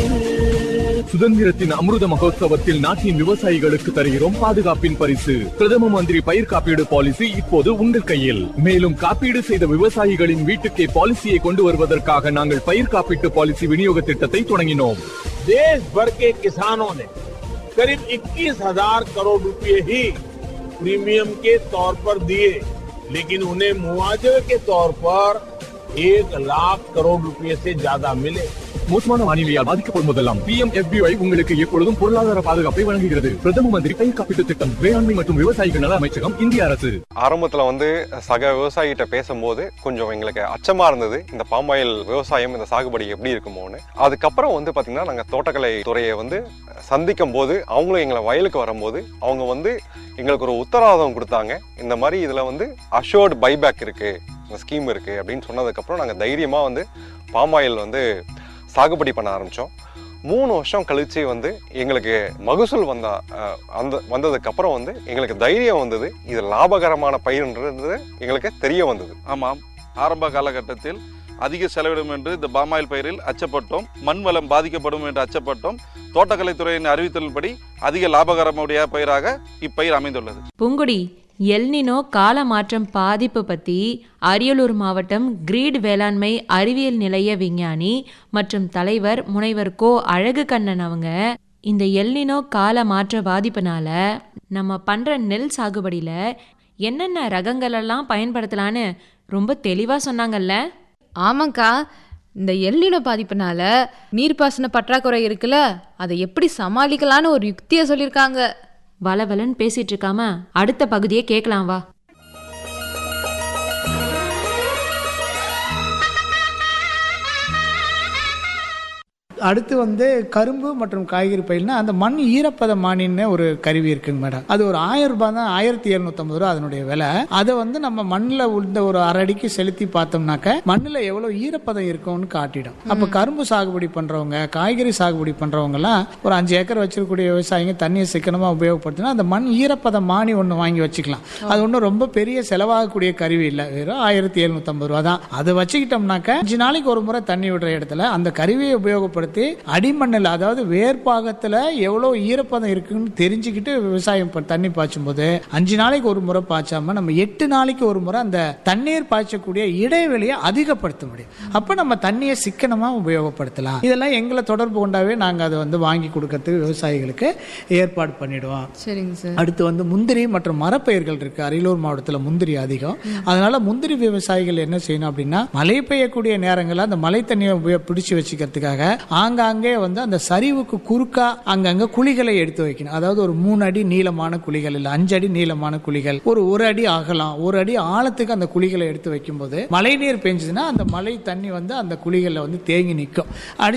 சுதந்திரத்தின் அமிர்த மகோத்சவத்தில் நாட்டின் விவசாயிகளுக்கு தருகிறோம் பாதுகாப்பின் பரிசு பிரதம மந்திரி பயிர் காப்பீடு பாலிசி இப்போது உங்கள் கையில் மேலும் காப்பீடு செய்த விவசாயிகளின் வீட்டுக்கே பாலிசியை கொண்டு வருவதற்காக நாங்கள் பயிர் காப்பீட்டு பாலிசி விநியோக திட்டத்தை தொடங்கினோம் देश भर के किसानों ने करीब 21,000 करोड़ रुपए ही प्रीमियम के तौर पर दिए लेकिन उन्हें मुआवजे के तौर पर एक लाख करोड़ रुपए से ज्यादा मिले மோசமான வானிலையால் பாதிக்கப்படும் போதெல்லாம் பி எம் உங்களுக்கு எப்பொழுதும் பொருளாதார பாதுகாப்பை வழங்குகிறது பிரதம மந்திரி பயிர் காப்பீட்டு திட்டம் வேளாண்மை மற்றும் விவசாயிகள் நல அமைச்சகம் இந்திய அரசு ஆரம்பத்தில் வந்து சக விவசாயிகிட்ட பேசும்போது கொஞ்சம் எங்களுக்கு அச்சமாக இருந்தது இந்த பாமாயில் விவசாயம் இந்த சாகுபடி எப்படி இருக்குமோன்னு அதுக்கப்புறம் வந்து பார்த்திங்கன்னா நாங்கள் தோட்டக்கலை துறையை வந்து சந்திக்கும் போது அவங்களும் எங்களை வயலுக்கு வரும்போது அவங்க வந்து எங்களுக்கு ஒரு உத்தரவாதம் கொடுத்தாங்க இந்த மாதிரி இதில் வந்து அஷோர்டு பைபேக் இருக்குது இந்த ஸ்கீம் இருக்குது அப்படின்னு சொன்னதுக்கப்புறம் நாங்கள் தைரியமாக வந்து பாமாயில் வந்து சாகுபடி பண்ண ஆரம்பித்தோம் மூணு வருஷம் கழிச்சு வந்து எங்களுக்கு மகசூல் வந்தா அஹ், அந்த வந்ததுக்கப்புறம் வந்து எங்களுக்கு தைரியம் வந்தது இது லாபகரமான பயிர்ன்றது எங்களுக்கு தெரிய வந்தது ஆமாம் ஆரம்ப காலகட்டத்தில் அதிக செலவிடும் என்று இந்த பாமாயில் பயிரில் அச்சப்பட்டோம் மண் வளம் பாதிக்கப்படும் என்று அச்சப்பட்டோம் தோட்டக்கலைத்துறையின் அறிவித்தலின்படி அதிக லாபகரமுடைய பயிராக இப்பயிர் அமைந்துள்ளது பூங்குடி எல்னினோ கால மாற்றம் பாதிப்பு பற்றி அரியலூர் மாவட்டம் கிரீட் வேளாண்மை அறிவியல் நிலைய விஞ்ஞானி மற்றும் தலைவர் முனைவர் கோ அழகு கண்ணன் அவங்க இந்த எல்னினோ கால மாற்ற பாதிப்புனால நம்ம பண்ணுற நெல் சாகுபடியில் என்னென்ன ரகங்களெல்லாம் பயன்படுத்தலான்னு ரொம்ப தெளிவாக சொன்னாங்கல்ல ஆமாக்கா இந்த எல்லினோ பாதிப்புனால நீர்ப்பாசன பற்றாக்குறை இருக்குல்ல அதை எப்படி சமாளிக்கலான்னு ஒரு யுக்தியை சொல்லியிருக்காங்க வளவலன்னு பேசிட்டு இருக்காம அடுத்த பகுதியை கேட்கலாம் வா அடுத்து வந்து கரும்பு மற்றும் காய்கறி பயிர்னா அந்த மண் ஈரப்பத மானின்னு ஒரு கருவி இருக்குங்க மேடம் அது ஒரு ஆயிரம் ரூபாய் தான் ஆயிரத்தி எழுநூத்தம்பது ரூபா அதனுடைய விலை அதை வந்து நம்ம மண்ணில் உள்ள ஒரு அரை அடிக்கு செலுத்தி பார்த்தோம்னாக்க மண்ணில் எவ்வளோ ஈரப்பதம் இருக்கும்னு காட்டிடும் அப்போ கரும்பு சாகுபடி பண்ணுறவங்க காய்கறி சாகுபடி பண்ணுறவங்கலாம் ஒரு அஞ்சு ஏக்கர் வச்சிருக்கக்கூடிய விவசாயிங்க தண்ணியை சிக்கனமாக உபயோகப்படுத்தினா அந்த மண் ஈரப்பத மானி ஒன்று வாங்கி வச்சுக்கலாம் அது ஒன்றும் ரொம்ப பெரிய செலவாகக்கூடிய கருவி இல்லை வெறும் ஆயிரத்தி எழுநூத்தம்பது ரூபா தான் அதை வச்சுக்கிட்டோம்னாக்க அஞ்சு நாளைக்கு ஒரு முறை தண்ணி விடுற இடத்துல அந்த கருவியை உபயோகப்படுத்தி அடிமண்ணில் அதாவது வேர்பாகத்தில் எவ்வளோ ஈரப்பதம் இருக்குன்னு தெரிஞ்சுக்கிட்டு விவசாயம் ப- தண்ணி பாய்ச்சும் போது அஞ்சு நாளைக்கு ஒரு முறை பாய்ச்சாம நம்ம எட்டு நாளைக்கு ஒரு முறை அந்த தண்ணீர் பாய்ச்சக்கூடிய இடைவெளியை அதிகப்படுத்த முடியும் அப்போ நம்ம தண்ணியை சிக்கனமாக உபயோகப்படுத்தலாம் இதெல்லாம் எங்களை தொடர்பு கொண்டாவே நாங்கள் அதை வந்து வாங்கி கொடுக்கறதுக்கு விவசாயிகளுக்கு ஏற்பாடு பண்ணிடுவோம் சரிங்க சார் அடுத்து வந்து முந்திரி மற்றும் மரப்பயிர்கள் இருக்கு அரியலூர் மாவட்டத்தில் முந்திரி அதிகம் அதனால முந்திரி விவசாயிகள் என்ன செய்யணும் அப்படின்னா மழை பெய்யக்கூடிய நேரங்களில் அந்த மழை தண்ணியை உபயோ- பிடிச்சு வச்சுக்கிறதுக்காக ஆங்காங்கே வந்து அந்த சரிவுக்கு குறுக்கா அங்கங்க குழிகளை எடுத்து வைக்கணும் அதாவது ஒரு மூணு அடி நீளமான குழிகள் இல்லை அஞ்சு அடி நீளமான குழிகள் ஒரு ஒரு அடி அகலம் ஒரு அடி ஆழத்துக்கு அந்த குழிகளை எடுத்து வைக்கும்போது மழை நீர் பெஞ்சதுன்னா அந்த மழை தண்ணி வந்து அந்த குழிகளில் வந்து தேங்கி நிற்கும்